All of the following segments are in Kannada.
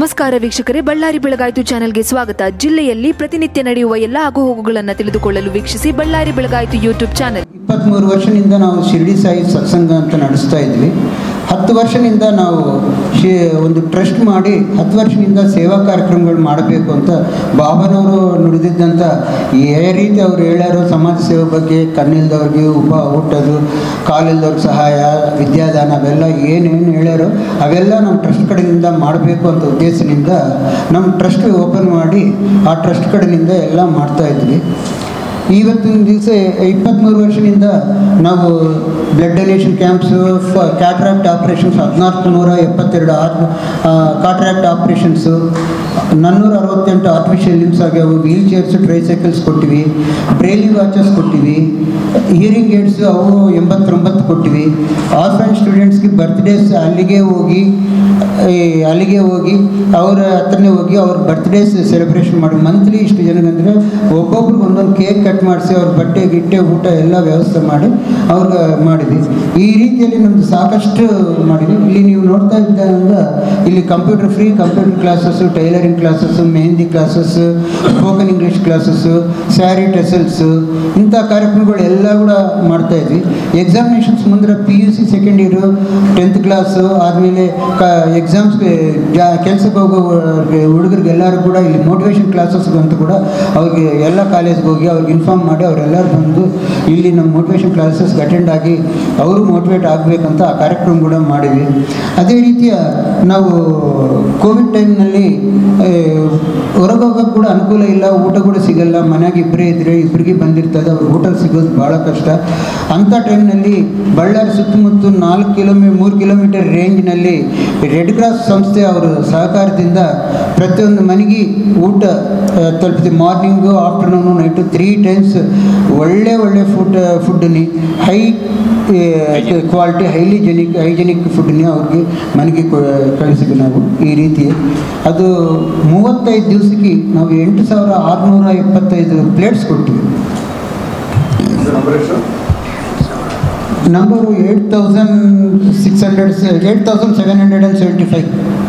ನಮಸ್ಕಾರ ವೀಕ್ಷಕರೇ ಬಳ್ಳಾರಿ ಬೆಳಗಾಯಿತು ಚಾನೆಲ್ಗೆ ಸ್ವಾಗತ ಜಿಲ್ಲೆಯಲ್ಲಿ ಪ್ರತಿನಿತ್ಯ ನಡೆಯುವ ಎಲ್ಲ ಆಗುಹೋಗುಗಳನ್ನು ತಿಳಿದುಕೊಳ್ಳಲು ವೀಕ್ಷಿಸಿ ಬಳ್ಳಾರಿ ಬೆಳಗಾಯಿತು ಯೂಟ್ಯೂಬ್ ಚಾನೆಲ್ ಇಪ್ಪತ್ತ್ಮೂರು ವರ್ಷದಿಂದ ನಾವು ಶಿರ್ಡಿ ಸಾಯಿ ಸತ್ಸಂಗ ಅಂತ ನಡೆಸ್ತಾ ಇದ್ವಿ ಹತ್ತು ವರ್ಷದಿಂದ ನಾವು ಶಿ ಒಂದು ಟ್ರಸ್ಟ್ ಮಾಡಿ ಹತ್ತು ವರ್ಷದಿಂದ ಸೇವಾ ಕಾರ್ಯಕ್ರಮಗಳು ಮಾಡಬೇಕು ಅಂತ ಬಾಬನವರು ನುಡಿದಿದ್ದಂಥ ಯಾವ ರೀತಿ ಅವ್ರು ಹೇಳ್ಯಾರೋ ಸಮಾಜ ಸೇವೆ ಬಗ್ಗೆ ಕಣ್ಣಿಲ್ದವ್ರಿಗೆ ಉಪ ಊಟದ್ದು ಕಾಲಿಲ್ದವ್ರಿಗೆ ಸಹಾಯ ವಿದ್ಯಾದಾನ ಅವೆಲ್ಲ ಏನೇನು ಹೇಳ್ಯಾರೋ ಅವೆಲ್ಲ ನಮ್ಮ ಟ್ರಸ್ಟ್ ಕಡೆಯಿಂದ ಮಾಡಬೇಕು ಅಂತ ಉದ್ದೇಶದಿಂದ ನಮ್ಮ ಟ್ರಸ್ಟ್ ಓಪನ್ ಮಾಡಿ ಆ ಟ್ರಸ್ಟ್ ಕಡೆಯಿಂದ ಎಲ್ಲ ಮಾಡ್ತಾ ಇದ್ವಿ ಇವತ್ತಿನ ದಿವಸ ಇಪ್ಪತ್ತ್ಮೂರು ವರ್ಷದಿಂದ ನಾವು blood donation camps cataract operations ಹದಿನಾಲ್ಕು ನೂರ ಎಪ್ಪತ್ತೆರಡು ಆರ್ ಕಾಟ್ರಾಕ್ಟ್ ಆಪ್ರೇಷನ್ಸು ನಾನ್ನೂರ ಅರವತ್ತೆಂಟು ಆರ್ಟಿಫಿಷಿಯಲ್ ಲಿಮ್ಸ್ ಆಗ್ಯಾವು ವೀಲ್ ಚೇರ್ಸ್ ಟ್ರೈಸೈಕಲ್ಸ್ ಕೊಟ್ಟಿವಿ ಬ್ರೇಲಿ ವಾಚಸ್ ಕೊಟ್ಟಿವಿ ಹಿಯರಿಂಗ್ ಏಡ್ಸ್ ಅವು ಎಂಬತ್ತೊಂಬತ್ತು ಕೊಟ್ಟಿವಿ ಆರ್ಫನ್ ಸ್ಟೂಡೆಂಟ್ಸ್ಗೆ ಬರ್ತ್ಡೇಸ್ ಅಲ್ಲಿಗೆ ಹೋಗಿ ಈ ಅಲ್ಲಿಗೆ ಹೋಗಿ ಅವರ ಹತ್ರನೇ ಹೋಗಿ ಅವ್ರ ಬರ್ತ್ಡೇಸ್ ಸೆಲೆಬ್ರೇಷನ್ ಮಾಡಿ ಮಂತ್ಲಿ ಇಷ್ಟು ಜನಗಂದರೆ ಒಬ್ಬೊಬ್ರಿಗೆ ಒಂದೊಂದು ಕೇಕ್ ಕಟ್ ಮಾಡಿಸಿ ಅವ್ರ ಬಟ್ಟೆ ಗಿಟ್ಟೆ ಊಟ ಎಲ್ಲ ವ್ಯವಸ್ಥೆ ಮಾಡಿ ಅವ್ರಿಗೆ ಮಾಡಿದ್ವಿ ಈ ರೀತಿಯಲ್ಲಿ ನಮ್ಮದು ಸಾಕಷ್ಟು ಮಾಡಿದ್ವಿ ಇಲ್ಲಿ ನೀವು ನೋಡ್ತಾ ಇದ್ದಾಗ ಇಲ್ಲಿ computer free computer classes tailoring classes mehndi classes spoken English classes sari tassels ಇಂಥ ಕಾರ್ಯಕ್ರಮಗಳು ಎಲ್ಲ ಕೂಡ ಮಾಡ್ತಾ ಇದ್ವಿ ಎಕ್ಸಾಮಿನೇಷನ್ಸ್ ಮುಂದೆ P U C second year tenth class ಆದಮೇಲೆ ಕ ಎಕ್ಸಾಮ್ಸ್ಗೆ ಜಾ ಕೆಲ್ಸಕ್ಕೆ ಹೋಗೋ ಹುಡುಗರಿಗೆ ಎಲ್ಲರೂ ಕೂಡ ಇಲ್ಲಿ ಮೋಟಿವೇಶನ್ ಕ್ಲಾಸಸ್ಗಂತೂ ಕೂಡ ಅವ್ರಿಗೆ ಎಲ್ಲ ಕಾಲೇಜ್ಗೆ ಹೋಗಿ ಅವ್ರಿಗೆ ಇನ್ಫಾರ್ಮ್ ಮಾಡಿ ಅವರೆಲ್ಲರೂ ಬಂದು ಇಲ್ಲಿ ನಮ್ಮ ಮೋಟಿವೇಶನ್ ಕ್ಲಾಸಸ್ಗೆ ಅಟೆಂಡ್ ಆಗಿ ಅವರು ಮೋಟಿವೇಟ್ ಆಗಬೇಕಂತ ಆ ಕಾರ್ಯಕ್ರಮ ಕೂಡ ಮಾಡಿದ್ವಿ ಅದೇ ರೀತಿಯ ನಾವು ಕೋವಿಡ್ ಟೈಮ್ನಲ್ಲಿ ಹೊರಗೆ ಹೋಗೋಕ್ಕೆ ಕೂಡ ಅನುಕೂಲ ಇಲ್ಲ ಊಟ ಕೂಡ ಸಿಗಲ್ಲ ಮನೆಯಾಗ ಇಬ್ಬರೇ ಇದ್ದರೆ ಇಬ್ಬರಿಗೆ ಬಂದಿರ್ತದೆ ಅವ್ರಿಗೆ ಊಟ ಸಿಗೋದು ಭಾಳ ಕಷ್ಟ ಅಂಥ ಟೈಮ್ನಲ್ಲಿ ಬಳ್ಳಾರಿ ಸುತ್ತಮುತ್ತ ನಾಲ್ಕು ಕಿಲೋಮೀ ಮೂರು ಕಿಲೋಮೀಟರ್ ರೇಂಜ್ನಲ್ಲಿ ರೆಡ್ ಕ್ರಾಸ್ ಸಂಸ್ಥೆ ಅವರ ಸಹಕಾರದಿಂದ ಪ್ರತಿಯೊಂದು ಮನೆಗೆ ಊಟ ಆ, ತಲುಪಿದೆ morning afternoon night three times ಒಳ್ಳೆ ಒಳ್ಳೆ ಫುಡ್ ಫುಡ್ಡನ್ನಿ high quality hygienic hygienic ಫುಡ್ಡನ್ನೇ ಅವ್ರಿಗೆ ಮನೆಗೆ ಕೊ- ಕಳಿಸಿದ್ವಿ ನಾವು ಈ ರೀತಿ ಅದು ಮೂವತ್ತೈದು ದಿವಸಕ್ಕೆ ನಾವು ಎಂಟು ಸಾವಿರ ಆರುನೂರ ಎಪ್ಪತ್ತೈದು ಪ್ಲೇಟ್ಸ್ ಕೊಟ್ಟಿವಿ number eight thousand six hundred eight thousand seven hundred and seventy five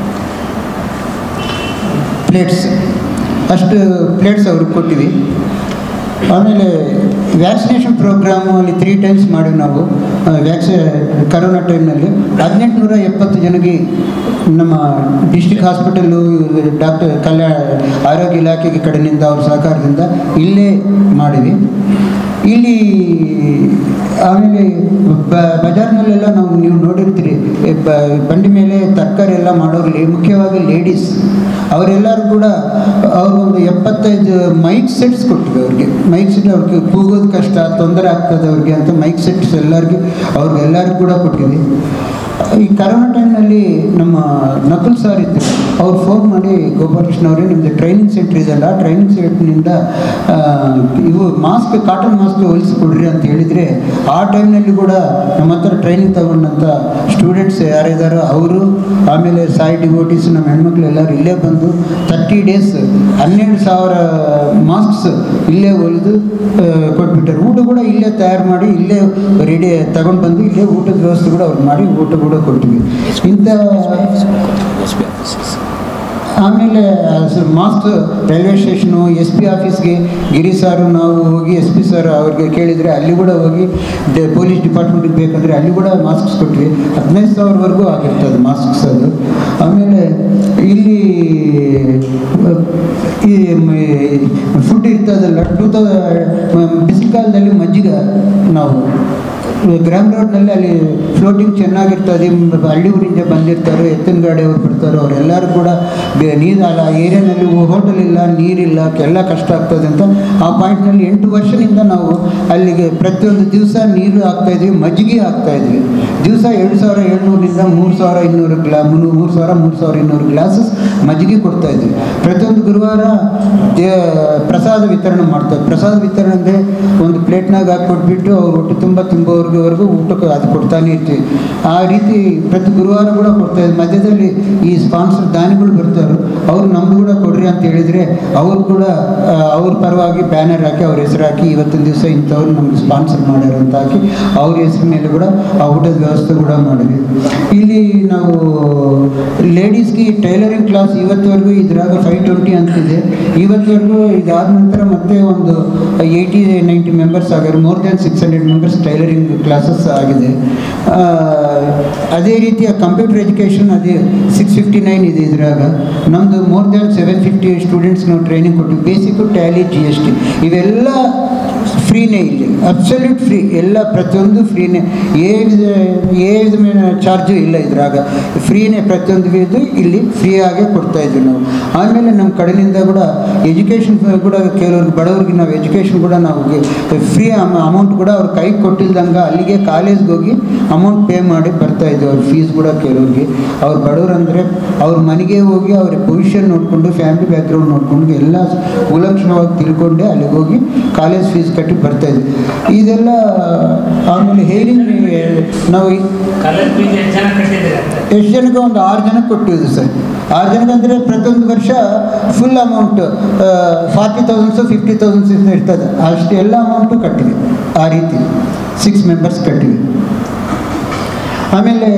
plates ಅಷ್ಟು ಪ್ಲೇಟ್ಸ್ ಅವ್ರಿಗೆ ಕೊಟ್ಟಿವಿ ಆಮೇಲೆ ವ್ಯಾಕ್ಸಿನೇಷನ್ ಪ್ರೋಗ್ರಾಮು ಅಲ್ಲಿ ತ್ರೀ ಟೈಮ್ಸ್ ಮಾಡಿವಿ ನಾವು ವ್ಯಾಕ್ಸಿ ಕರೋನಾ ಟೈಮ್ನಲ್ಲಿ ಹದಿನೆಂಟುನೂರ ಎಪ್ಪತ್ತು ಜನಕ್ಕೆ ನಮ್ಮ ಡಿಸ್ಟಿಕ್ ಹಾಸ್ಪಿಟಲ್ಲು ಡಾಕ್ಟರ್ ಕಲ್ಯಾಣ ಆರೋಗ್ಯ ಇಲಾಖೆಗೆ ಕಡೆಯಿಂದ ಅವ್ರ ಸಹಕಾರದಿಂದ ಇಲ್ಲೇ ಮಾಡಿವಿ ಇಲ್ಲಿ ಆಮೇಲೆ ಬ- ಬಜಾರ್ನಲ್ಲೆಲ್ಲ ನಾವು ನೀವು ನೋಡಿರ್ತೀರಿ ಈ ಬ- ಬಂಡಿ ಮೇಲೆ ತರಕಾರಿ ಎಲ್ಲ ಮಾಡೋರಲ್ಲಿ ಮುಖ್ಯವಾಗಿ ಲೇಡೀಸ್ ಅವರೆಲ್ಲರೂ ಕೂಡ ಅವ್ರಿಗೊಂದು ಎಪ್ಪತ್ತೈದು ಮೈಕ್ ಸೆಟ್ಸ್ ಕೊಟ್ಟಿವಿ ಅವ್ರಿಗೆ ಮೈಕ್ ಸೆಟ್ ಅವ್ರಿಗೆ ಕೂಗೋದು ಕಷ್ಟ ತೊಂದರೆ ಆಗ್ತದೆ ಅವ್ರಿಗೆ ಅಂತ ಮೈಕ್ ಸೆಟ್ಸ್ ಎಲ್ಲರಿಗೂ ಅವ್ರಿಗೆಲ್ಲರಿಗೂ ಕೂಡ ಕೊಟ್ಟಿವಿ ಈ ಕರೋನಾ ಟೈಮ್ನಲ್ಲಿ ನಮ್ಮ ನಕುಲ್ ಸರ್ ಇದ್ದರು ಅವ್ರು ಫೋನ್ ಮಾಡಿ ಗೋಪಾಲಕೃಷ್ಣ ಅವರೇ ನಿಮ್ಮದು ಟ್ರೈನಿಂಗ್ ಸೆಂಟ್ರ್ ಇದೆಲ್ಲ ಟ್ರೈನಿಂಗ್ ಸೆಂಟ್ನಿಂದ ಇವು ಮಾಸ್ಕ್ ಕಾಟನ್ ಮಾಸ್ಕ್ ಹೊಲಿಸಿ ಕೊಡ್ರಿ ಅಂತ ಹೇಳಿದರೆ ಆ ಟೈಮ್ನಲ್ಲಿ ಕೂಡ ನಮ್ಮ ಹತ್ರ ಟ್ರೈನಿಂಗ್ ತಗೊಂಡಂಥ ಸ್ಟೂಡೆಂಟ್ಸ್ ಯಾರಿದ್ದಾರೋ ಅವರು ಆಮೇಲೆ ಸಾಯಿ ಡಿವೋಟೀಸ್ ನಮ್ಮ ಹೆಣ್ಮಕ್ಳು ಎಲ್ಲರೂ ಇಲ್ಲೇ ಬಂದು ತರ್ಟಿ ಡೇಸ್ ಹನ್ನೆರಡು ಸಾವಿರ ಮಾಸ್ಕ್ಸ್ ಇಲ್ಲೇ ಹೊಲಿದು ಆ, ಕೊಟ್ಬಿಟ್ಟಾರೆ ಊಟ ಕೂಡ ಇಲ್ಲೇ ತಯಾರು ಮಾಡಿ ಇಲ್ಲೇ ರೆಡಿ ತಗೊಂಡು ಬಂದು ಇಲ್ಲೇ ಊಟದ ವ್ಯವಸ್ಥೆ ಕೂಡ ಅವ್ರು ಮಾಡಿ ಊಟ ಕೂಡ ಕೊಟ್ಟಿವಿ ಇಂಥ ಆಮೇಲೆ mask railway station S P ಆಫೀಸ್ಗೆ ಗಿರಿ ಸಾರು ನಾವು ಹೋಗಿ ಎಸ್ ಪಿ ಸರ್ ಅವ್ರಿಗೆ ಕೇಳಿದರೆ ಅಲ್ಲಿ ಕೂಡ ಹೋಗಿ ಡೆ- ಪೊಲೀಸ್ ಡಿಪಾರ್ಟ್ಮೆಂಟಿಗೆ ಬೇಕಂದರೆ ಅಲ್ಲಿ ಕೂಡ ಮಾಸ್ಕ್ಸ್ ಕೊಟ್ವಿ ಹದಿನೈದು ಸಾವಿರವರೆಗೂ ಆಗಿರ್ತದೆ ಮಾಸ್ಕ್ಸ್ ಅದು ಆಮೇಲೆ ಇಲ್ಲಿ ಈ ಫುಡ್ ಇರ್ತದಲ್ಲ ಟೂ ತೌ ಬಿಸಿಲು ಕಾಲದಲ್ಲಿ ಮಜ್ಜಿಗೆ ನಾವು ಗ್ರಾಮ್ ರೋಡ್ನಲ್ಲಿ ಅಲ್ಲಿ ಫ್ಲೋಟಿಂಗ್ ಚೆನ್ನಾಗಿರ್ತದೆ ಮ್- ಹಳ್ಳಿ ಊರಿಂದ ಬಂದಿರ್ತಾರೆ ಎತ್ತಿನ ಗಾಡಿಯವ್ರು ಬರ್ತಾರೆ ಅವರೆಲ್ಲರೂ ಕೂಡ ಬೆ- ನೀರು ಅಲ್ಲ ಏರಿಯಾನಲ್ಲಿ ಹೋಟೆಲ್ ಇಲ್ಲ ನೀರಿಲ್ಲ ಎಲ್ಲ ಕಷ್ಟ ಆಗ್ತದೆ ಅಂತ ಆ ಪಾಯಿಂಟ್ನಲ್ಲಿ ಎಂಟು ವರ್ಷದಿಂದ ನಾವು ಅಲ್ಲಿಗೆ ಪ್ರತಿಯೊಂದು ದಿವಸ ನೀರು ಹಾಕ್ತಾಯಿದ್ವಿ ಮಜ್ಜಿಗೆ ಹಾಕ್ತಾಯಿದ್ವಿ ದಿವಸ ಎರಡು ಸಾವಿರ ಏಳ್ನೂರಿಂದ ಮೂರು ಸಾವಿರ ಇನ್ನೂರು ಗ್ಲಾ ಮೂರು ಮೂರು ಸಾವಿರ ಮೂರು ಸಾವಿರ ಇನ್ನೂರು ಗ್ಲಾಸಸ್ ಮಜ್ಜಿಗೆ ಕೊಡ್ತಾಯಿದ್ವಿ ಪ್ರತಿಯೊಂದು ಗುರುವಾರ ದೇ ಪ್ರಸಾದ ವಿತರಣೆ ಮಾಡ್ತಾರೆ ಪ್ರಸಾದ ವಿತರಣೆ ಅಂದರೆ ಒಂದು ಪ್ಲೇಟ್ನಾಗ ಹಾಕಿ ಕೊಟ್ಬಿಟ್ಟು ಅವ್ರು ಹೊಟ್ಟೆ ತುಂಬ ತುಂಬೋವರೆಗೂ ಊಟಕ್ಕೆ ಅದು ಕೊಡ್ತಾನೆ ಇರ್ತೀವಿ ಆ ರೀತಿ ಪ್ರತಿ ಗುರುವಾರ ಕೂಡ ಕೊಡ್ತಾ ಇದ್ವಿ ಮಧ್ಯದಲ್ಲಿ ಈ ಸ್ಪಾನ್ಸರ್ ದಾನಿಗಳು ಬರ್ತಾರೆ ಅವ್ರು ನಮ್ದು ಕೂಡ ಕೊಡ್ರಿ ಅಂತ ಹೇಳಿದರೆ ಅವ್ರು ಕೂಡ ಆ, ಅವ್ರ ಪರವಾಗಿ ಬ್ಯಾನರ್ ಹಾಕಿ ಅವ್ರ ಹೆಸರು ಹಾಕಿ ಇವತ್ತಿನ ದಿವಸ ಇಂಥವ್ರು ನಮ್ಗೆ ಸ್ಪಾನ್ಸರ್ ಮಾಡ್ಯಾರ ಅಂತ ಹಾಕಿ ಅವ್ರ ಹೆಸರು ಮೇಲೆ ಕೂಡ ಆ ಊಟದ ವ್ಯವಸ್ಥೆ ಕೂಡ ಮಾಡಿದ್ವಿ ಇಲ್ಲಿ ನಾವು ಲೇಡೀಸ್ಗೆ ಟೈಲರಿಂಗ್ ಕ್ಲಾಸ್ ಇವತ್ತವರೆಗೂ ಇದ್ರಾಗ ಫೈವ್ ಟ್ವೆಂಟಿ ಅಂತಿದೆ ಇವತ್ತವರೆಗೂ ಇದಾದ ನಂತರ ಮತ್ತೆ ಒಂದು ಏಯ್ಟಿ ನೈಂಟಿ ಮೆಂಬರ್ಸ್ ಆಗ್ಯಾರ more than six hundred members tailoring classes ಆಗಿದೆ ಆ, ಅದೇ ರೀತಿಯ ಕಂಪ್ಯೂಟರ್ ಎಜುಕೇಷನ್ ಅದೇ ಸಿಕ್ಸ್ ಫಿಫ್ಟಿ ನೈನ್ ಇದೆ ಇದ್ರಾಗ ನಮ್ಮದು more than seven fifty students ನಾವು ಟ್ರೈನಿಂಗ್ ಕೊಟ್ಟು basic Tally G S T ಇವೆಲ್ಲ ಫ್ರೀನೇ ಇಲ್ಲಿ ಅಬ್ಸಲ್ಯೂಟ್ ಫ್ರೀ ಎಲ್ಲ ಪ್ರತಿಯೊಂದು ಫ್ರೀನೇ ಏ ವಿಧ ಏ ವಿಧమైన ಚಾರ್ಜು ಇಲ್ಲ ಇದ್ರಾಗ ಫ್ರೀನೇ ಪ್ರತಿಯೊಂದು ಇದು ಇಲ್ಲಿ ಫ್ರೀಯಾಗೇ ಕೊಡ್ತಾ ಇದ್ವಿ ನಾವು ಆಮೇಲೆ ನಮ್ಮ ಕಡೆಯಿಂದ ಕೂಡ ಎಜುಕೇಷನ್ ಕೂಡ ಕೆಲವ್ರಿಗೆ ಬಡವ್ರಿಗೆ ನಾವು ಎಜುಕೇಷನ್ ಕೂಡ ನಾವು ಫ್ರೀ ಅಮೌಂಟ್ ಕೂಡ ಅವ್ರ ಕೈಗೆ ಕೊಟ್ಟಿಲ್ದಂಗೆ ಅಲ್ಲಿಗೆ ಕಾಲೇಜ್ಗೆ ಹೋಗಿ ಅಮೌಂಟ್ ಪೇ ಮಾಡಿ ಬರ್ತಾ ಇದ್ವಿ ಅವ್ರ ಫೀಸ್ ಕೂಡ ಕೆಲವ್ರಿಗೆ ಅವ್ರು ಬಡವ್ರು ಅಂದರೆ ಅವ್ರ ಮನೆಗೆ ಹೋಗಿ ಅವ್ರ ಪೊಸಿಷನ್ ನೋಡಿಕೊಂಡು ಫ್ಯಾಮಿಲಿ ಬ್ಯಾಕ್ಗ್ರೌಂಡ್ ನೋಡಿಕೊಂಡು ಎಲ್ಲ ಉಲಕ್ಷಣವಾಗಿ ತಿಳ್ಕೊಂಡೆ ಅಲ್ಲಿಗೆ ಹೋಗಿ ಕಾಲೇಜ್ ಫೀಸ್ ಕಟ್ಟಿ ಬರ್ತಾ ಇದ್ವಿ ಇದೆಲ್ಲ ಆಮೇಲೆ ಹೇರಿಂಗ್ ನಾವು ಈ- ಕಾಲೇಜ್ ಫೀಸ್ ಎಷ್ಟು ಜನ ಕಟ್ಟಿದ್ದೀರಾ ಎಷ್ಟು ಜನಕ್ಕೆ ಒಂದು ಆರು ಜನಕ್ಕೆ ಕೊಟ್ಟಿದ್ದು ಸರ್ ಆರು ಜನಕ್ಕೆ ಅಂದರೆ ಪ್ರತಿಯೊಂದು ವರ್ಷ full amount forty thousands fifty thousands ಇರ್ತದೆ ಅಷ್ಟು ಎಲ್ಲ ಅಮೌಂಟು ಕಟ್ಟಿವಿ ಆ ರೀತಿ ಸಿಕ್ಸ್ ಮೆಂಬರ್ಸ್ ಕಟ್ಟಿವಿ ಆಮೇಲೆ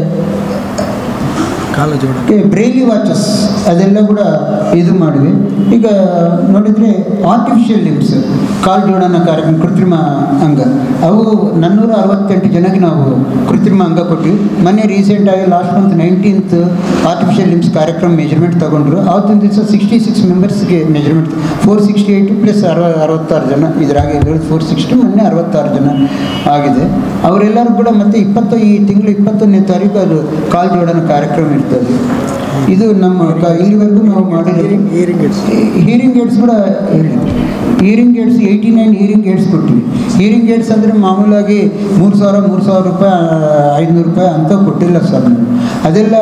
ಕಾಲ ಜೋಡ ಬ್ರೈಲಿ ವಾಚಸ್ ಅದೆಲ್ಲ ಕೂಡ ಇದು ಮಾಡಿವಿ ಈಗ ನೋಡಿದರೆ ಆರ್ಟಿಫಿಷಿಯಲ್ ಲಿಮ್ಸ್ ಕಾಲ್ ಜೋಡನ ಕಾರ್ಯಕ್ರಮ ಕೃತ್ರಿಮ ಅಂಗ ಅವು ನಾನ್ನೂರ ಅರವತ್ತೆಂಟು ಜನಕ್ಕೆ ನಾವು ಕೃತ್ರಿಮ ಅಂಗ ಕೊಟ್ಟಿವಿ ಮೊನ್ನೆ ರೀಸೆಂಟಾಗಿ last month nineteenth artificial limbs ಕಾರ್ಯಕ್ರಮ ಮೆಜರ್ಮೆಂಟ್ ತಗೊಂಡ್ರು ಆವತ್ತಿನ ದಿವಸ ಸಿಕ್ಸ್ಟಿ ಸಿಕ್ಸ್ ಮೆಂಬರ್ಸ್ಗೆ measurement four sixty eight plus ಅರವ ಅರವತ್ತಾರು ಜನ ಇದ್ರಾಗ ಫೋರ್ ಸಿಕ್ಸ್ಟಿ ಮೊನ್ನೆ ಅರವತ್ತಾರು ಜನ ಆಗಿದೆ ಅವರೆಲ್ಲರೂ ಕೂಡ ಮತ್ತೆ ಇಪ್ಪತ್ತು ಈ ತಿಂಗಳು ಇಪ್ಪತ್ತೊಂದನೇ ತಾರೀಕು ಅದು ಕಾಲ್ ಜೋಡನ ಕಾರ್ಯಕ್ರಮ ಇರ್ತದೆ ಇದು ನಮ್ಮ ಕ- ಇಲ್ಲಿವರೆಗೂ ನಾವು ಮಾಡಿದ್ದೀವಿ Hearing aids. ಹೀರಿಂಗ್ ಏಡ್ಸ್ ಕೂಡ hearing aids eighty nine hearing aids ಕೊಟ್ಟಿವಿ ಹೀರಿಂಗ್ ಏಡ್ಸ್ ಅಂದರೆ ಮಾಮೂಲಾಗಿ ಮೂರು ಸಾವಿರ ಮೂರು ಸಾವಿರ ರೂಪಾಯಿ ಐದುನೂರು ರೂಪಾಯಿ ಅಂತ ಕೊಟ್ಟಿಲ್ಲ ಸರ್ ನಾವು ಅದೆಲ್ಲ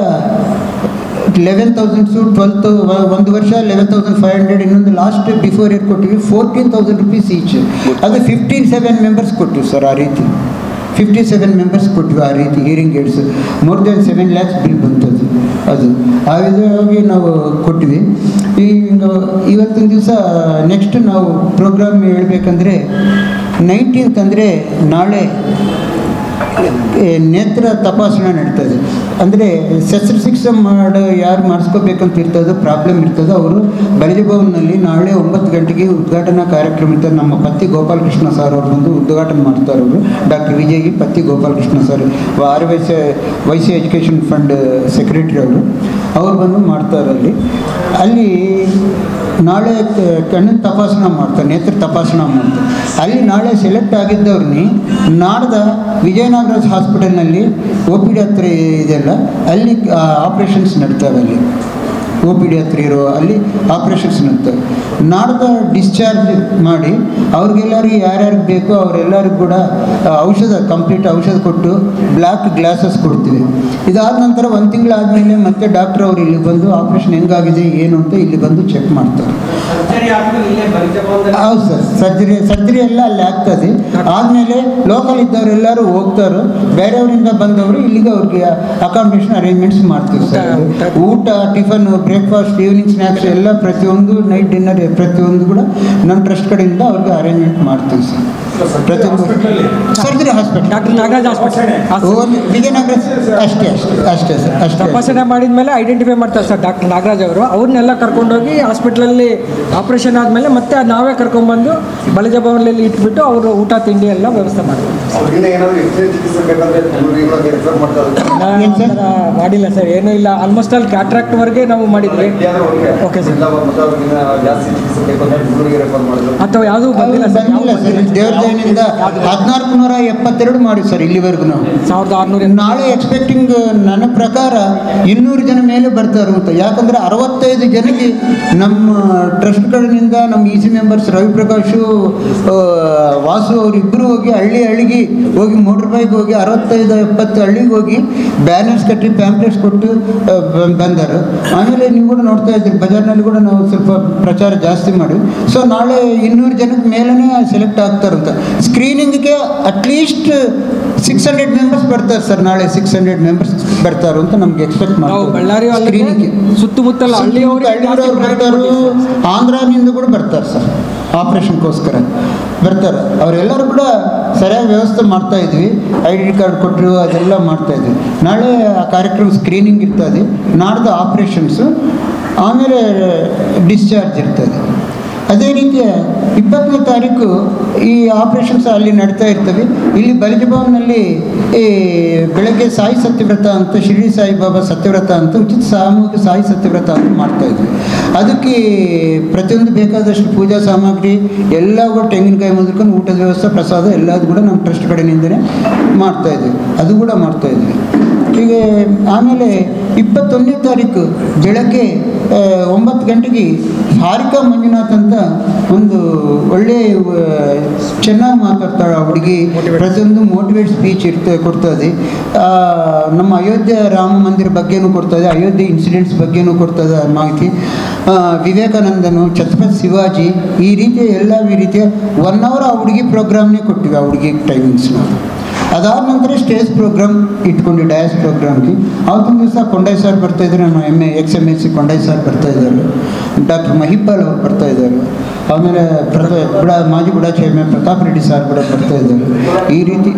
ಲೆವೆನ್ ತೌಸಂಡ್ಸು ಟ್ವೆಲ್ತ್ ಒಂದು ವರ್ಷ ಲೆವೆನ್ ತೌಸಂಡ್ ಫೈವ್ ಹಂಡ್ರೆಡ್ ಇನ್ನೊಂದು ಲಾಸ್ಟ್ ಬಿಫೋರ್ ಇಯರ್ ಕೊಟ್ಟಿವಿ ಫೋರ್ಟೀನ್ ತೌಸಂಡ್ ರುಪೀಸ್ ಈಚ್ ಅದು ಫಿಫ್ಟೀನ್ ಸೆವೆನ್ ಮೆಂಬರ್ಸ್ ಕೊಟ್ಟಿವಿ ಸರ್ ಆ ರೀತಿ ಫಿಫ್ಟಿ ಸೆವೆನ್ ಮೆಂಬರ್ಸ್ ಕೊಟ್ಟಿವಿ ಆ ರೀತಿ hearing aids more than seven lakhs bill ಬಂತದ್ದು ಅದು ಆ ವಿಧವಾಗಿ ನಾವು ಕೊಟ್ಟಿವಿ ಈಗ ಇವತ್ತಿನ ದಿವಸ ನೆಕ್ಸ್ಟ್ ನಾವು ಪ್ರೋಗ್ರಾಮ್ ಹೇಳ್ಬೇಕಂದ್ರೆ ನೈನ್ಟೀನ್ತ್ ಅಂದರೆ ನಾಳೆ ಏ, ನೇತ್ರ ತಪಾಸಣೆ ನಡೀತದೆ ಅಂದರೆ ಶಸ್ತ್ರಚಿಕಿತ್ಸೆ ಮಾಡಿ ಯಾರು ಮಾಡಿಸ್ಕೋಬೇಕಂತ ಇರ್ತದೋ ಪ್ರಾಬ್ಲಮ್ ಇರ್ತದೋ ಅವರು ಬಲಿಜ ಭವನ್ನಲ್ಲಿ ನಾಳೆ ಒಂಬತ್ತು ಗಂಟೆಗೆ ಉದ್ಘಾಟನಾ ಕಾರ್ಯಕ್ರಮ ಇರ್ತದೆ ನಮ್ಮ ಪತ್ತಿ ಗೋಪಾಲಕೃಷ್ಣ ಸರ್ ಅವರು ಬಂದು ಉದ್ಘಾಟನೆ ಮಾಡ್ತಾರೆ ಅವರು ಡಾಕ್ಟರ್ ವಿಜಯ್ ಪತ್ತಿ ಗೋಪಾಲಕೃಷ್ಣ ಸರ್ ಆರ್ ವೈಸ್ ವೈಸಿ ಎಜುಕೇಷನ್ ಫಂಡ್ ಸೆಕ್ರೆಟರಿ ಅವರು ಅವ್ರು ಬಂದು ಮಾಡ್ತಾರೆ ಅಲ್ಲಿ ಅಲ್ಲಿ ನಾಳೆ ಕ- ಕಣ್ಣಿನ ತಪಾಸಣೆ ಮಾಡ್ತಾರೆ ನೇತ್ರ ತಪಾಸಣೆ ಮಾಡ್ತಾರೆ ಅಲ್ಲಿ ನಾಳೆ ಸೆಲೆಕ್ಟ್ ಆಗಿದ್ದವ್ರನ್ನ ನಾಡ್ದ ವಿಜಯನಗರ ಹಾಸ್ಪಿಟಲ್ನಲ್ಲಿ ಒ ಪಿ ಡಿ ಹತ್ರ ಇದೆಲ್ಲ ಅಲ್ಲಿ ಆಪ್ರೇಷನ್ಸ್ ನಡ್ತವೆ ಅಲ್ಲಿ ಒ ಪಿ ಡಿ ಹತ್ರ ಇರೋ ಅಲ್ಲಿ ಆಪ್ರೇಷನ್ಸ್ ನಡ್ತವೆ ನಾಡ್ದ ಡಿಸ್ಚಾರ್ಜ್ ಮಾಡಿ ಅವ್ರಿಗೆಲ್ಲರಿಗೂ ಯಾರ್ಯಾರಿಗೆ ಬೇಕೋ ಅವರೆಲ್ಲರಿಗೂ ಕೂಡ ಆ, ಔಷಧ ಕಂಪ್ಲೀಟ್ ಔಷಧ ಕೊಟ್ಟು ಬ್ಲ್ಯಾಕ್ ಗ್ಲಾಸಸ್ ಕೊಡ್ತೀವಿ ಇದಾದ ನಂತರ ಒಂದು ತಿಂಗಳಾದಮೇಲೆ ಮತ್ತೆ ಡಾಕ್ಟರ್ ಅವ್ರು ಇಲ್ಲಿ ಬಂದು ಆಪ್ರೇಷನ್ ಹೆಂಗಾಗಿದೆ ಏನು ಅಂತ ಇಲ್ಲಿ ಬಂದು ಚೆಕ್ ಮಾಡ್ತಾರೆ ಸರ್ಜರಿ ಆದ್ಮೇಲೆ ಇಲ್ಲೇ ಬಲಿಜ ಹೌದು ಸರ್ ಸರ್ಜರಿ ಸರ್ಜರಿ ಎಲ್ಲ ಅಲ್ಲಿ ಆಗ್ತದೆ ಆದಮೇಲೆ ಲೋಕಲ್ ಇದ್ದವರೆಲ್ಲರೂ ಹೋಗ್ತಾರೆ ಬೇರೆಯವರಿಂದ ಬಂದವರು ಇಲ್ಲಿಗೆ ಅವ್ರಿಗೆ ಅಕಾಮಿಡೇಷನ್ ಅರೇಂಜ್ಮೆಂಟ್ಸ್ ಮಾಡ್ತೀವಿ ಸರ್ ಊಟ- ಊಟ ಟಿಫನ್ ಬ್ರೇಕ್ಫಾಸ್ಟ್ ಈವ್ನಿಂಗ್ ಸ್ನ್ಯಾಕ್ಸ್ ಎಲ್ಲ ಪ್ರತಿಯೊಂದು ನೈಟ್ ಡಿನ್ನರ್ ಪ್ರತಿಯೊಂದು ಕೂಡ ನಮ್ಮ ಟ್ರಸ್ಟ್ ಕಡೆಯಿಂದ ಅವ್ರಿಗೆ ಅರೇಂಜ್ಮೆಂಟ್ ಮಾಡ್ತೀವಿ ಸರ್ ಪ್ರತಿಯೊಂದು surgery hospital doctor Nagaraj hospital only Vijayanagara ಅಷ್ಟೇ ಅಷ್ಟೇ ಅಷ್ಟೇ ಸರ್ ಅಷ್ಟೇ ತಪಾಸಣೆ ಮಾಡಿದ ಮೇಲೆ ಐಡೆಂಟಿಫೈ ಮಾಡ್ತಾರೆ ಸರ್ ಡಾಕ್ಟರ್ ನಾಗರಾಜ್ ಅವರು ಅವ್ರನ್ನೆಲ್ಲ ಕರ್ಕೊಂಡೋಗಿ ಹಾಸ್ಪಿಟ್ಲಲ್ಲಿ ಆಪರೇಷನ್ ಆದಮೇಲೆ ಮತ್ತೆ ನಾವೇ ಕರ್ಕೊಂಡ್ಬಂದು ಬಲಿಜ ಭವನದಲ್ಲಿ ಇಟ್ಬಿಟ್ಟು ಅವರು ಊಟ ತಿಂಡಿ ಎಲ್ಲ ವ್ಯವಸ್ಥೆ ಮಾಡ್ತಾರೆ ಅವ್ರಿಗಿಂತ ಏನಾದ್ರು ಹೆಚ್ಚಿನ ಚಿಕಿತ್ಸೆ ಬೇಕಂದ್ರೆ ಬೆಂಗಳೂರಿಗೆ ರೆಫರ್ ಮಾಡ್ತಾರೆ ಏನ್ ಸರ್? ಆ ಥರ ಮಾಡಿಲ್ಲ ಸರ್ ಏನೂ ಇಲ್ಲ ಆಲ್ಮೋಸ್ಟ್ ಅಲ್ಲಿ ಕ್ಯಾಟ್ರಾಕ್ಟ್ವರೆಗೆ ನಾವು ಮಾಡಿದ್ವಿ ಇಲ್ಲಿಯಾದ್ರೆ ಓಕೆ ಓಕೆ ಸರ್ ಇಲ್ಲ ಮತ್ತೆ ಅವ್ರಿಗಿನ್ನ ಜಾಸ್ತಿ ಚಿಕಿತ್ಸೆ ಬೇಕಂದ್ರೆ ಬೆಂಗಳೂರಿಗೆ ರೆಫರ್ ಮಾಡಿದ್ರು ಅಥವಾ ಯಾವುದೂ ಬಂದಿಲ್ಲ ಸರ್ ಬಂದಿಲ್ಲ ಸರ್ ದೇವ್ರ ದಯೆಯಿಂದ ಹದಿನಾಲ್ಕು ನೂರ ಎಪ್ಪತ್ತೆರಡು ಮಾಡಿ ಸರ್ ಇಲ್ಲಿವರೆಗೂ ನಾವು ಸಾವಿರದ ಆರುನೂರ ನಾಳೆ ಎಕ್ಸ್ಪೆಕ್ಟಿಂಗ್ ನನ್ನ ಪ್ರಕಾರ ಇನ್ನೂರು ಜನ ಮೇಲೆ ಬರ್ತಾರೆ ಅಂತ ಯಾಕಂದರೆ ಅರವತ್ತೈದು ಜನಕ್ಕೆ ನಮ್ಮ ಟ್ರಸ್ಟ್ ಕಡೆಯಿಂದ ನಮ್ಮ ಇ ಸಿ ಮೆಂಬರ್ಸ್ ರವಿಪ್ರಕಾಶು ಆ, ವಾಸು ಅವರಿಬ್ಬರು ಹೋಗಿ ಹಳ್ಳಿ ಹಳ್ಳಿಗೆ ಹೋಗಿ ಮೋಟ್ರ್ ಬೈಕ್ ಹೋಗಿ ಅರವತ್ತೈದು ಎಪ್ಪತ್ತು ಹಳ್ಳಿಗೆ ಹೋಗಿ ಬ್ಯಾನರ್ಸ್ ಕಟ್ಟಿ ಪ್ಯಾಂಪ್ಲೆಟ್ಸ್ ಕೊಟ್ಟು ಆ, ಬ- ಬಂದರು ಆಮೇಲೆ ನೀವು ಕೂಡ ನೋಡ್ತಾ ಇದ್ದೀರಿ ಬಜಾರ್ನಲ್ಲಿ ಕೂಡ ನಾವು ಸ್ವಲ್ಪ ಪ್ರಚಾರ ಜಾಸ್ತಿ ಮಾಡಿ ಸೊ ನಾಳೆ ಇನ್ನೂರು ಜನಕ್ಕೆ ಮೇಲೇ ಸೆಲೆಕ್ಟ್ ಆಗ್ತಾರಂತ ಸ್ಕ್ರೀನಿಂಗ್ಗೆ ಅಟ್ಲೀಸ್ಟ್ ಸಿಕ್ಸ್ ಹಂಡ್ರೆಡ್ ಮೆಂಬರ್ಸ್ ಬರ್ತಾರೆ ಸರ್ ನಾಳೆ ಸಿಕ್ಸ್ ಹಂಡ್ರೆಡ್ ಮೆಂಬರ್ಸ್ ಬರ್ತಾರೆ ಅಂತ ನಮ್ಗೆ ಎಕ್ಸ್ಪೆಕ್ಟ್ ನಾವು ಮಾಡ್ತೀವಿ ಬಳ್ಳಾರಿ ಅಲ್ಲದೆ ಸ್ಕ್ರೀನಿಂಗ್ಗೆ ಸುತ್ತಮುತ್ತಲ ಹಳ್ಳಿಯವರು ಹಳ್ಳಿಯವರು ಬರ್ತಾರೆ ಆಂಧ್ರನಿಂದ ಕೂಡ ಬರ್ತಾರೆ ಸರ್ ಆಪ್ರೇಷನ್ಗೋಸ್ಕರ ಬರ್ತಾರೆ ಅವರೆಲ್ಲರೂ ಕೂಡ ಸರಿಯಾಗಿ ವ್ಯವಸ್ಥೆ ಮಾಡ್ತಾ ಇದ್ವಿ ಐ ಡಿ ಕಾರ್ಡ್ ಕೊಟ್ಟರು ಅದೆಲ್ಲ ಮಾಡ್ತಾ ಇದ್ವಿ ನಾಳೆ ಆ ಕಾರ್ಯಕ್ರಮ ಸ್ಕ್ರೀನಿಂಗ್ ಇರ್ತದೆ ನಾಡ್ದು ಆಪ್ರೇಷನ್ಸು ಆಮೇಲೆ ಡಿಸ್ಚಾರ್ಜ್ ಇರ್ತದೆ ಅದೇ ರೀತಿಯ ಇಪ್ಪತ್ತನೇ ತಾರೀಕು ಈ ಆಪ್ರೇಷನ್ಸ್ ಅಲ್ಲಿ ನಡೀತಾ ಇರ್ತವೆ ಇಲ್ಲಿ ಬಲಿಜಭವನಲ್ಲಿ ಈ ಬೆಳಗ್ಗೆ ಸಾಯಿ ಸತ್ಯವ್ರತ ಅಂತ ಶಿರ್ಡಿ ಸಾಯಿಬಾಬಾ ಸತ್ಯವ್ರತ ಅಂತ ಉಚಿತ ಸಾಮೂಹಿಕ ಸಾಯಿ ಸತ್ಯವ್ರತ ಅಂತ ಮಾಡ್ತಾ ಇದ್ವಿ ಅದಕ್ಕೆ ಪ್ರತಿಯೊಂದು ಬೇಕಾದಷ್ಟು ಪೂಜಾ ಸಾಮಗ್ರಿ ಎಲ್ಲ ಕೂಡ ತೆಂಗಿನಕಾಯಿ ಮೊದಲ್ಕೊಂಡು ಊಟದ ವ್ಯವಸ್ಥೆ ಪ್ರಸಾದ ಎಲ್ಲದು ಕೂಡ ನಮ್ಮ ಟ್ರಸ್ಟ್ ಕಡೆಯಿಂದನೇ ಮಾಡ್ತಾ ಇದ್ವಿ ಅದು ಕೂಡ ಮಾಡ್ತಾ ಇದ್ವಿ ಈಗ ಆಮೇಲೆ ಇಪ್ಪತ್ತೊಂದನೇ ತಾರೀಕು ಬೆಳಗ್ಗೆ ಆ, ಒಂಬತ್ತು ಗಂಟೆಗೆ ಹಾರಿಕಾ ಮಂಜುನಾಥ್ ಅಂತ ಒಂದು ಒಳ್ಳೆ ಚೆನ್ನಾಗಿ ಮಾತಾಡ್ತಾಳೆ ಆ ಹುಡುಗಿ ಪ್ರತಿಯೊಂದು ಮೋಟಿವೇಟ್ ಸ್ಪೀಚ್ ಇರ್ತ ಕೊಡ್ತದೆ ಆ, ನಮ್ಮ ಅಯೋಧ್ಯೆ ರಾಮ ಮಂದಿರ ಬಗ್ಗೆನೂ ಕೊಡ್ತದೆ ಅಯೋಧ್ಯೆ ಇನ್ಸಿಡೆಂಟ್ಸ್ ಬಗ್ಗೆನೂ ಕೊಡ್ತದೆ ಮಾಹಿತಿ ಆ, ವಿವೇಕಾನಂದನು ಛತ್ರಪತಿ ಶಿವಾಜಿ ಈ ರೀತಿಯ ಎಲ್ಲ ಈ ರೀತಿಯ ಒನ್ ಅವರ್ ಆ ಹುಡುಗಿ ಪ್ರೋಗ್ರಾಮ್ನೇ ಕೊಟ್ಟಿವಿ ಆ ಹುಡುಗಿ ಟೈಮಿಂಗ್ಸ್ ನಾವು ಅದಾದ ನಂತರ ಸ್ಟೇಜ್ ಪ್ರೋಗ್ರಾಮ್ ಇಟ್ಕೊಂಡು ಡಯಾಸ್ ಪ್ರೋಗ್ರಾಮ್ಗೆ ಅವತ್ತೊಂದು ದಿವಸ ಕೊಂಡಾಯ್ ಸರ್ ಬರ್ತಾ ಇದ್ದಾರೆ ನಮ್ಮ M A X M S C Kondaiah sir ಬರ್ತಾ ಇದ್ದಾರೆ ಡಾಕ್ಟರ್ ಮಹಿಪಾಲ್ ಅವರು ಬರ್ತಾ ಇದ್ದಾರೆ ಆಮೇಲೆ ಪ್ರತ ಬುಡ ಮಾಜಿ ಬುಡ ಚೇರ್ಮನ್ ಪ್ರತಾಪ್ ರೆಡ್ಡಿ ಸರ್ ಕೂಡ ಬರ್ತಾ ಇದ್ದಾರೆ ಈ ರೀತಿ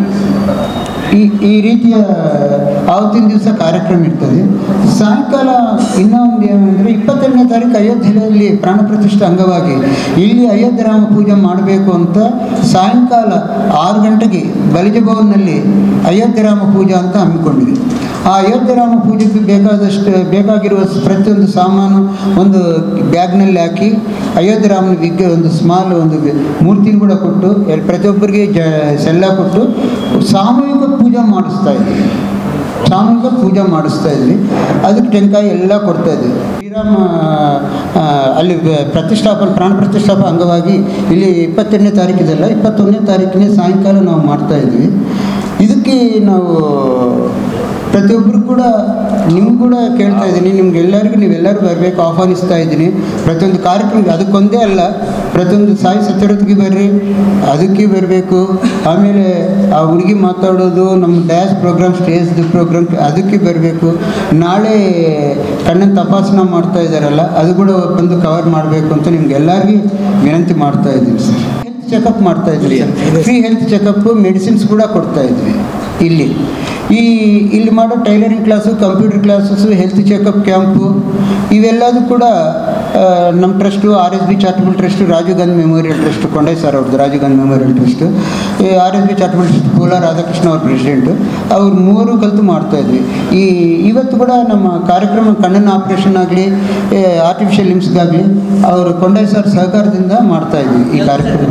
ಈ ಈ ರೀತಿಯ ಆವತ್ತಿನ ದಿವಸ ಕಾರ್ಯಕ್ರಮ ಇರ್ತದೆ ಸಾಯಂಕಾಲ ಇನ್ನೊಂದು ಏನಂದರೆ ಇಪ್ಪತ್ತೆರಡನೇ ತಾರೀಕು ಅಯೋಧ್ಯೆಯಲ್ಲಿ ಪ್ರಾಣ ಪ್ರತಿಷ್ಠೆ ಅಂಗವಾಗಿ ಇಲ್ಲಿ ಅಯೋಧ್ಯೆ ರಾಮ ಪೂಜೆ ಮಾಡಬೇಕು ಅಂತ ಸಾಯಂಕಾಲ ಆರು ಗಂಟೆಗೆ ಬಲಿಜ ಭವನ್ನಲ್ಲಿ ಅಯೋಧ್ಯೆ ರಾಮ ಪೂಜೆ ಅಂತ ಹಮ್ಮಿಕೊಂಡಿದೆ ಆ ಅಯೋಧ್ಯೆ ರಾಮ ಪೂಜೆಗೆ ಬೇಕಾದಷ್ಟು ಬೇಕಾಗಿರುವ ಪ್ರತಿಯೊಂದು ಸಾಮಾನು ಒಂದು ಬ್ಯಾಗ್ನಲ್ಲಿ ಹಾಕಿ ಅಯೋಧ್ಯೆ ರಾಮನ ವಿಗ್ಗ ಒಂದು ಸ್ಮಾಲ್ ಒಂದು ಮೂರ್ತಿನ ಕೂಡ ಕೊಟ್ಟು ಎಲ್- ಪ್ರತಿಯೊಬ್ಬರಿಗೆ ಜ ಸೆಲ್ಲ ಕೊಟ್ಟು ಸಾಮೂಹಿಕ ಪೂಜೆ ಮಾಡಿಸ್ತಾ ಇದ್ವಿ ಸಾಮೂಹಿಕ ಪೂಜೆ ಮಾಡಿಸ್ತಾ ಇದ್ವಿ ಅದಕ್ಕೆ ಟೆಂಕಾಯಿ ಎಲ್ಲ ಕೊಡ್ತಾ ಇದ್ವಿ ಶ್ರೀರಾಮ ಆ, ಅಲ್ಲಿ ಬ- ಪ್ರತಿಷ್ಠಾಪನೆ ಪ್ರಾಣ ಪ್ರತಿಷ್ಠಾಪನೆ ಅಂಗವಾಗಿ ಇಲ್ಲಿ ಇಪ್ಪತ್ತೆರಡನೇ ತಾರೀಕಿದೆಲ್ಲ ಇಪ್ಪತ್ತೊಂದನೇ ತಾರೀಕಿನ ಸಾಯಂಕಾಲ ನಾವು ಮಾಡ್ತಾ ಇದ್ವಿ ಇದಕ್ಕೆ ನಾವು ಪ್ರತಿಯೊಬ್ಬರು ಕೂಡ ನಿಮ್ಗೆ ಕೂಡ ಕೇಳ್ತಾ ಇದ್ದೀನಿ ನಿಮ್ಗೆ ಎಲ್ಲರಿಗೂ ನೀವೆಲ್ಲರೂ ಬರಬೇಕು ಆಹ್ವಾನಿಸ್ತಾ ಇದ್ದೀನಿ ಪ್ರತಿಯೊಂದು ಕಾರ್ಯಕ್ರಮ ಅದಕ್ಕೊಂದೇ ಅಲ್ಲ ಪ್ರತಿಯೊಂದು ಸಾಯಿ ಸತ್ಯರತ್ಗೆ ಬರ್ರಿ ಅದಕ್ಕೆ ಬರಬೇಕು ಆಮೇಲೆ ಆ ಹುಡುಗಿ ಮಾತಾಡೋದು ನಮ್ಮ ಡ್ಯಾನ್ಸ್ ಪ್ರೋಗ್ರಾಮ್ ಸ್ಟೇಜ್ದು ಪ್ರೋಗ್ರಾಮ್ ಅದಕ್ಕೆ ಬರಬೇಕು ನಾಳೆ ಕಣ್ಣಿನ ತಪಾಸಣೆ ಮಾಡ್ತಾ ಇದ್ದಾರಲ್ಲ ಅದು ಕೂಡ ಬಂದು ಕವರ್ ಮಾಡಬೇಕು ಅಂತ ನಿಮ್ಗೆ ಎಲ್ಲರಿಗೂ ವಿನಂತಿ ಮಾಡ್ತಾ ಇದ್ದೀನಿ ಸರ್ ಹೆಲ್ತ್ ಚೆಕಪ್ ಮಾಡ್ತಾ ಇದ್ವಿ sir free health checkup medicines ಕೂಡ ಕೊಡ್ತಾ ಇದ್ವಿ ಇಲ್ಲಿ ಈ ಇಲ್ಲಿ ಮಾಡೋ tailoring class computer classes health checkup camp ಇವೆಲ್ಲದೂ ಕೂಡ ಆ, ನಮ್ಮ trust R S B charitable trust Rajiv Gandhi memorial trust Kondaiah sir ಅವ್ರದ್ದು ರಾಜೀವ್ ಗಾಂಧಿ ಮೆಮೋರಿಯಲ್ ಟ್ರಸ್ಟು ಈ R S B charitable trust Poola Radhakrishna ಅವ್ರ ಪ್ರೆಸಿಡೆಂಟು ಅವ್ರು ಮೂವರು ಕಲಿತು ಮಾಡ್ತಾ ಇದ್ವಿ ಈ ಇವತ್ತು ಕೂಡ ನಮ್ಮ ಕಾರ್ಯಕ್ರಮ ಕಣ್ಣಿನ ಆಪ್ರೇಷನ್ ಆಗಲಿ ಆರ್ಟಿಫಿಷಿಯಲ್ ಲಿಮ್ಸ್ಗಾಗಲಿ ಅವರು ಕೊಂಡೈ ಸರ್ ಸಹಕಾರದಿಂದ ಮಾಡ್ತಾ ಇದ್ವಿ ಈ ಕಾರ್ಯಕ್ರಮ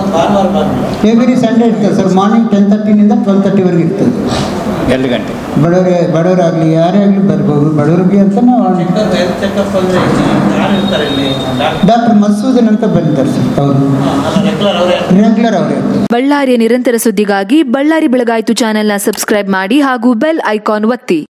ಎವ್ರಿ ಸಂಡೇ ಇರ್ತದೆ ಸರ್ ಮಾರ್ನಿಂಗ್ ಟೆನ್ ತರ್ಟಿನಿಂದ ಟ್ವೆಲ್ ತರ್ಟಿವರೆಗೆ ಇರ್ತದೆ ಎರಡು ಗಂಟೆ ಬಡವರೇ ಬಡವರಾಗಲಿ ಯಾರೇ ಆಗಲಿ ಬರ್ಬೋದು ಬಡವರಿಗೆ ಅಂತ ನಾವು ಚೆಕಪ್ ಅಂದ್ರೆ ಯಾರು ಇರ್ತಾರೆ ಇಲ್ಲಿ ಡಾಕ್ಟರ್ ಮಸೂದನ್ ಅಂತ ಬಂದಿದ್ದಾರೆ ಸರ್ ಅವರು ರೆಗ್ಯುಲರ್ ಅವರೇ ರೆಗ್ಯುಲರ್ ಅವರೇ ಬಳ್ಳಾರಿಯ ನಿರಂತರ ಸುದ್ದಿಗಾಗಿ ಬಳ್ಳಾರಿ ಬೆಳಗಾಯಿತು ಚಾನೆಲ್ನ ಸಬ್ಸ್ಕ್ರೈಬ್ ಮಾಡಿ ಹಾಗೂ ಬೆಲ್ ಐಕಾನ್ ಒತ್ತಿ